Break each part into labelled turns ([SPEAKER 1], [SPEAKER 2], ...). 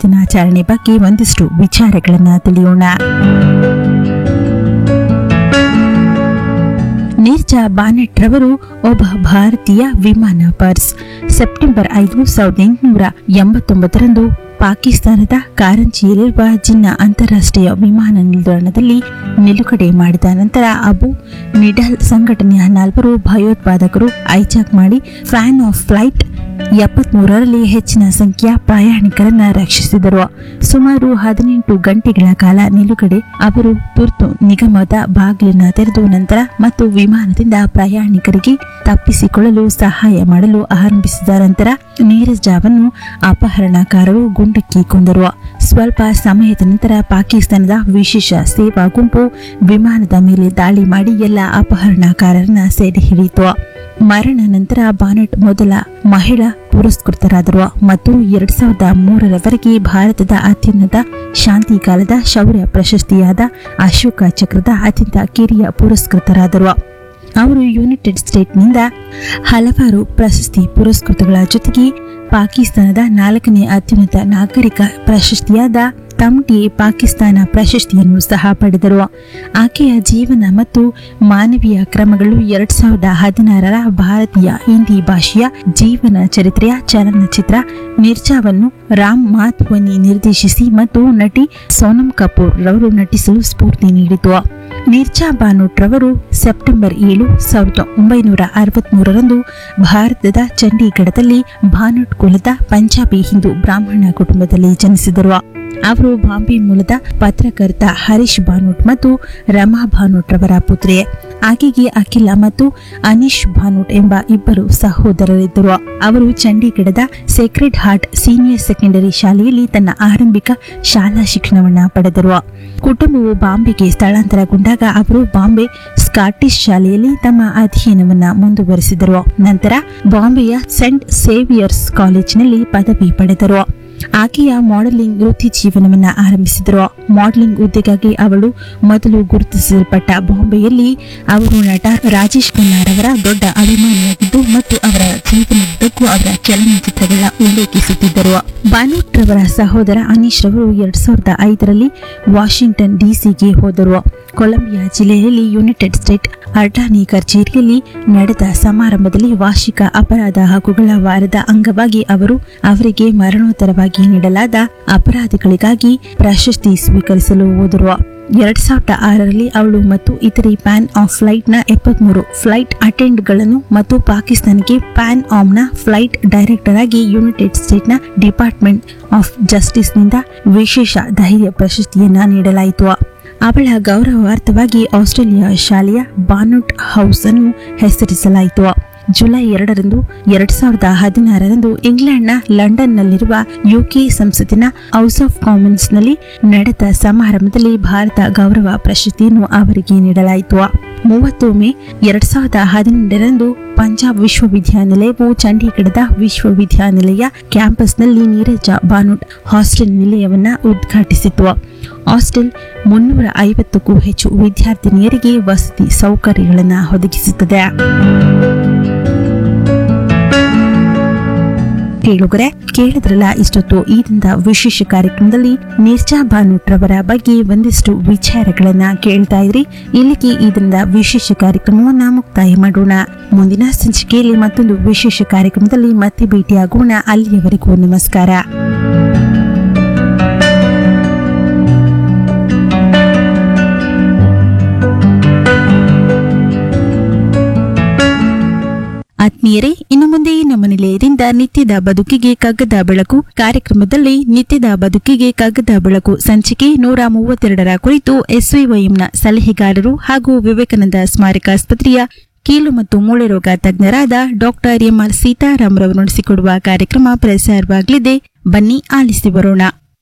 [SPEAKER 1] ದಿನಾಚರಣೆ ಬಗ್ಗೆ ಒಂದಿಷ್ಟು ವಿಚಾರಗಳನ್ನ ತಿಳಿಯೋಣ ನೀರ್ಜಾ ಬಾನೆಟ್ ರವರು ಒಬ್ಬ ಭಾರತೀಯ ವಿಮಾನ ಪರ್ಸ್ ಸೆಪ್ಟೆಂಬರ್ ಐದು ಸಾವಿರದ ಎಂಟುನೂರ ಎಂಬತ್ತೊಂಬತ್ತರಂದು ಪಾಕಿಸ್ತಾನದ ಕಾರಂಜಿಯಲ್ಲಿರುವ ಜಿನ್ನಾ ಅಂತಾರಾಷ್ಟ್ರೀಯ ವಿಮಾನ ನಿಲ್ದಾಣದಲ್ಲಿ ನಿಲುಗಡೆ ಮಾಡಿದ ನಂತರ ಅಬು ನಿಡಲ್ ಸಂಘಟನೆಯ ನಾಲ್ವರು ಭಯೋತ್ಪಾದಕರು ಐಜಾಕ್ ಮಾಡಿ ಫ್ಯಾನ್ ಆಫ್ ಫ್ಲೈಟ್ ಎಪ್ಪತ್ಮೂರರಲ್ಲಿ ಹೆಚ್ಚಿನ ಸಂಖ್ಯೆಯ ಪ್ರಯಾಣಿಕರನ್ನ ರಕ್ಷಿಸಿದರು ಸುಮಾರು ಹದಿನೆಂಟು ಗಂಟೆಗಳ ಕಾಲ ನಿಲುಗಡೆ ಅವರು ತುರ್ತು ನಿಗಮದ ಬಾಗಿಲನ್ನ ತೆರೆದು ನಂತರ ಮತ್ತು ವಿಮಾನದಿಂದ ಪ್ರಯಾಣಿಕರಿಗೆ ತಪ್ಪಿಸಿಕೊಳ್ಳಲು ಸಹಾಯ ಮಾಡಲು ಆರಂಭಿಸಿದ ನಂತರ ನೀರಜಾವನ್ನು ಅಪಹರಣಕಾರರು ಗುಂಡಕ್ಕಿ ಕೊಂದರು ಸ್ವಲ್ಪ ಸಮಯದ ನಂತರ ಪಾಕಿಸ್ತಾನದ ವಿಶೇಷ ಸೇವಾ ಗುಂಪು ವಿಮಾನದ ಮೇಲೆ ದಾಳಿ ಮಾಡಿ ಎಲ್ಲ ಅಪಹರಣಕಾರರನ್ನ ಸೆರೆ ಹಿಡಿಯಿತು ಮರಣ ನಂತರ ಬಾನೆಟ್ ಮೊದಲ ಮಹಿಳಾ ಪುರಸ್ಕೃತರಾದರು ಮತ್ತು ಎರಡ್ ಸಾವಿರದ ಮೂರರವರೆಗೆ ಭಾರತದ ಅತ್ಯುನ್ನತ ಶಾಂತಿ ಕಾಲದ ಶೌರ್ಯ ಪ್ರಶಸ್ತಿಯಾದ ಅಶೋಕ ಚಕ್ರದ ಅತ್ಯಂತ ಕಿರಿಯ ಪುರಸ್ಕೃತರಾದರು ಅವರು ಯುನೈಟೆಡ್ ಸ್ಟೇಟ್ನಿಂದ ಹಲವಾರು ಪ್ರಶಸ್ತಿ ಪುರಸ್ಕೃತಗಳ ಜೊತೆಗೆ ಪಾಕಿಸ್ತಾನದ ನಾಲ್ಕನೇ ಅತ್ಯುನ್ನತ ನಾಗರಿಕ ಪ್ರಶಸ್ತಿಯಾದ ತಮ್ಟಿ ಪಾಕಿಸ್ತಾನ ಪ್ರಶಸ್ತಿಯನ್ನು ಸಹ ಪಡೆದರು ಆಕೆಯ ಜೀವನ ಮತ್ತು ಮಾನವೀಯ ಕ್ರಮಗಳು ಎರಡ್ ಸಾವಿರದ ಹದಿನಾರರ ಭಾರತೀಯ ಹಿಂದಿ ಭಾಷೆಯ ಜೀವನ ಚರಿತ್ರೆಯ ಚಲನಚಿತ್ರ ನಿರ್ಜಾವನ್ನು ರಾಮ್ ಮಾಧ್ವನಿ ನಿರ್ದೇಶಿಸಿ ಮತ್ತು ನಟಿ ಸೋನಂ ಕಪೂರ್ ರವರು ನಟಿಸಲು ಸ್ಫೂರ್ತಿ ನೀಡಿತು ನಿರ್ಜಾ ಬಾನೋಟ್ ರವರು ಸೆಪ್ಟೆಂಬರ್ ಏಳು ಸಾವಿರದ ಒಂಬೈನೂರ ಅರವತ್ಮೂರರಂದು ಭಾರತದ ಚಂಡೀಗಢದಲ್ಲಿ ಭಾನೋಟ್ ಕುಲದ ಪಂಜಾಬಿ ಹಿಂದೂ ಬ್ರಾಹ್ಮಣ ಕುಟುಂಬದಲ್ಲಿ ಜನಿಸಿದರು ಅವರು ಬಾಂಬೆ ಮೂಲದ ಪತ್ರಕರ್ತ ಹರೀಶ್ ಭಾನೋಟ್ ಮತ್ತು ರಮಾ ಭಾನೋಟ್ ರವರ ಪುತ್ರಿ ಆಕೆಗೆ ಅಖಿಲ ಮತ್ತು ಅನೀಶ್ ಭಾನೋಟ್ ಎಂಬ ಇಬ್ಬರು ಸಹೋದರರಿದ್ದರು ಅವರು ಚಂಡೀಗಢದ ಸೇಕ್ರೆಡ್ ಹಾರ್ಟ್ ಸೀನಿಯರ್ ಸೆಕೆಂಡರಿ ಶಾಲೆಯಲ್ಲಿ ತನ್ನ ಆರಂಭಿಕ ಶಾಲಾ ಶಿಕ್ಷಣವನ್ನ ಪಡೆದರು ಕುಟುಂಬವು ಬಾಂಬೆಗೆ ಸ್ಥಳಾಂತರಗೊಂಡಾಗ ಅವರು ಬಾಂಬೆ ಸ್ಕಾಟಿಷ್ ಶಾಲೆಯಲ್ಲಿ ತಮ್ಮ ಅಧ್ಯಯನವನ್ನ ಮುಂದುವರೆಸಿದರು ನಂತರ ಬಾಂಬೆಯ ಸೆಂಟ್ ಸೇವಿಯರ್ಸ್ ಕಾಲೇಜಿನಲ್ಲಿ ಪದವಿ ಪಡೆದರು ಆಕೆಯ ಮಾಡೆಲಿಂಗ್ ವೃತ್ತಿ ಜೀವನವನ್ನ ಆರಂಭಿಸಿದರು ಮಾಡೆಲಿಂಗ್ ಹುದ್ದೆಗಾಗಿ ಅವಳು ಮೊದಲು ಗುರುತಿಸಲ್ಪಟ್ಟ ಬಾಂಬೆಯಲ್ಲಿ ಅವರು ನಟ ರಾಜೇಶ್ ಖನ್ನಾರ್ ಅವರ ದೊಡ್ಡ ಅಭಿಮಾನಿಯಾಗಿದ್ದು ಮತ್ತು ಅವರ ಜೀವನದುದ್ದಕ್ಕೂ ಅವರ ಚಲನಚಿತ್ರಗಳ ಉಲ್ಲೇಖಿಸುತ್ತಿದ್ದರು ಬಾನೂಟ್ ರವರ ಸಹೋದರ ಅನೀಶ್ ರವರು ಎರಡ್ ಸಾವಿರದ ಐದರಲ್ಲಿ ವಾಷಿಂಗ್ಟನ್ ಡಿಸಿಗೆ ಹೋದರು ಕೊಲಂಬಿಯಾ ಜಿಲ್ಲೆಯಲ್ಲಿ ಯುನೈಟೆಡ್ ಸ್ಟೇಟ್ ಅಟಾರ್ನಿ ಕಚೇರಿಯಲ್ಲಿ ನಡೆದ ಸಮಾರಂಭದಲ್ಲಿ ವಾರ್ಷಿಕ ಅಪರಾಧ ಹಕ್ಕುಗಳ ವಾರದ ಅಂಗವಾಗಿ ಅವರು ಅವರಿಗೆ ಮರಣೋತ್ತರವಾಗಿ ನೀಡಲಾದ ಅಪರಾಧಗಳಿಗಾಗಿ ಪ್ರಶಸ್ತಿ ಸ್ವೀಕರಿಸಲು ಹೋದರು ಎರಡ್ ಸಾವಿರದ ಆರರಲ್ಲಿ ಅವಳು ಮತ್ತು ಇತರೆ ಪ್ಯಾನ್ ಆಫ್ ಫ್ಲೈಟ್ನ ಎಪ್ಪತ್ಮೂರು ಫ್ಲೈಟ್ ಅಟೆಂಡ್ಗಳನ್ನು ಮತ್ತು ಪಾಕಿಸ್ತಾನಕ್ಕೆ ಪ್ಯಾನ್ ಆಮ್ನ ಫ್ಲೈಟ್ ಡೈರೆಕ್ಟರ್ ಆಗಿ ಯುನೈಟೆಡ್ ಸ್ಟೇಟ್ನ ಡಿಪಾರ್ಟ್ಮೆಂಟ್ ಆಫ್ ಜಸ್ಟಿಸ್ನಿಂದ ವಿಶೇಷ ಧೈರ್ಯ ಪ್ರಶಸ್ತಿಯನ್ನ ನೀಡಲಾಯಿತು ಅವಳ ಗೌರವಾರ್ಥವಾಗಿ ಆಸ್ಟ್ರೇಲಿಯಾ ಶಾಲೆಯ ಬಾನುಟ್ ಹೌಸ್ ಅನ್ನು ಹೆಸರಿಸಲಾಯಿತು ಜುಲೈ ಎರಡರಂದು ಎರಡ್ ಸಾವಿರದ ಹದಿನಾರರಂದು ಇಂಗ್ಲೆಂಡ್ನ ಲಂಡನ್ನಲ್ಲಿರುವ ಯುಕೆ ಸಂಸತ್ತಿನ ಹೌಸ್ ಆಫ್ ಕಾಮನ್ಸ್ನಲ್ಲಿ ನಡೆದ ಸಮಾರಂಭದಲ್ಲಿ ಭಾರತ ಗೌರವ ಪ್ರಶಸ್ತಿಯನ್ನು ಅವರಿಗೆ ನೀಡಲಾಯಿತು ಮೂವತ್ತು ಮೇ ಎರಡ್ ಸಾವಿರದ ಹದಿನೆಂಟರಂದು ಪಂಜಾಬ್ ವಿಶ್ವವಿದ್ಯಾನಿಲಯವು ಚಂಡೀಗಢದ ವಿಶ್ವವಿದ್ಯಾನಿಲಯ ಕ್ಯಾಂಪಸ್ನಲ್ಲಿ ನೀರಜ ಬಾನುಟ್ ಹಾಸ್ಟೆಲ್ ನಿಲಯವನ್ನ ಉದ್ಘಾಟಿಸಿತು ಹಾಸ್ಟೆಲ್ ಮುನ್ನೂರ ಐವತ್ತಕ್ಕೂ ಹೆಚ್ಚು ವಿದ್ಯಾರ್ಥಿನಿಯರಿಗೆ ವಸತಿ ಸೌಕರ್ಯಗಳನ್ನು ಒದಗಿಸುತ್ತದೆ ಕೇಳುಗರೆ ಕೇಳಿದ್ರಲ್ಲ ಇಷ್ಟೊತ್ತು ಈ ದಿನದ ವಿಶೇಷ ಕಾರ್ಯಕ್ರಮದಲ್ಲಿ ನಿರ್ಜಾ ಬಾನುಟ್ ರವರ ಬಗ್ಗೆ ಒಂದಿಷ್ಟು ವಿಚಾರಗಳನ್ನ ಕೇಳ್ತಾ ಇದ್ರಿ ಇಲ್ಲಿಗೆ ಈ ದಿನದ ವಿಶೇಷ ಕಾರ್ಯಕ್ರಮವನ್ನ ಮುಕ್ತಾಯ ಮಾಡೋಣ ಮುಂದಿನ ಸಂಚಿಕೆಯಲ್ಲಿ ಮತ್ತೊಂದು ವಿಶೇಷ ಕಾರ್ಯಕ್ರಮದಲ್ಲಿ ಮತ್ತೆ ಭೇಟಿಯಾಗೋಣ ಅಲ್ಲಿಯವರೆಗೂ ನಮಸ್ಕಾರ ಆತ್ಮೀಯರೇ ಇನ್ನು ಮುಂದೆ ನಮ್ಮ ನಿಲಯದಿಂದ ನಿತ್ಯದ ಬದುಕಿಗೆ ಕಗ್ಗದ ಬೆಳಕು ಕಾರ್ಯಕ್ರಮದಲ್ಲಿ ನಿತ್ಯದ ಬದುಕಿಗೆ ಕಗ್ಗದ ಬೆಳಕು ಸಂಚಿಕೆ ನೂರ ಮೂವತ್ತೆರಡರ ಕುರಿತು ಎಸ್ವಿವೈಎಂನ ಸಲಹೆಗಾರರು ಹಾಗೂ ವಿವೇಕಾನಂದ ಸ್ಮಾರಕ ಆಸ್ಪತ್ರೆಯ ಕೀಲು ಮತ್ತು ಮೂಳೆ ರೋಗ ತಜ್ಞರಾದ ಡಾಕ್ಟರ್ ಎಂಆರ್ ಸೀತಾರಾಮ್ ರವರು ನಡೆಸಿಕೊಡುವ ಕಾರ್ಯಕ್ರಮ ಪ್ರಸಾರವಾಗಲಿದೆ ಬನ್ನಿ ಆಲಿಸಿ ಬರೋಣ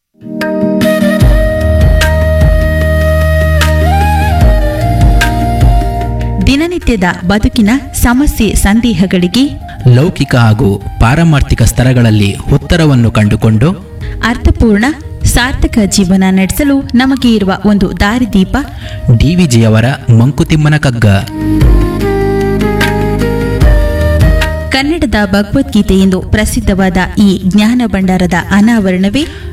[SPEAKER 1] ದಿನನಿತ್ಯದ ಬದುಕಿನ ಸಮಸ್ಯೆ ಸಂದೇಹಗಳಿಗೆ
[SPEAKER 2] ಲೌಕಿಕ ಹಾಗೂ ಪಾರಮಾರ್ಥಿಕ ಸ್ತರಗಳಲ್ಲಿ ಉತ್ತರವನ್ನು ಕಂಡುಕೊಂಡು
[SPEAKER 1] ಅರ್ಥಪೂರ್ಣ ಸಾರ್ಥಕ ಜೀವನ ನಡೆಸಲು ನಮಗೆ ಇರುವ ಒಂದು ದಾರಿದೀಪ
[SPEAKER 2] ಡಿವಿಜಿಯವರ ಮಂಕುತಿಮ್ಮನ ಕಗ್ಗ
[SPEAKER 1] ಕನ್ನಡದ ಭಗವದ್ಗೀತೆ ಎಂದು ಪ್ರಸಿದ್ಧವಾದ ಈ ಜ್ಞಾನ ಭಂಡಾರದ ಅನಾವರಣವೇ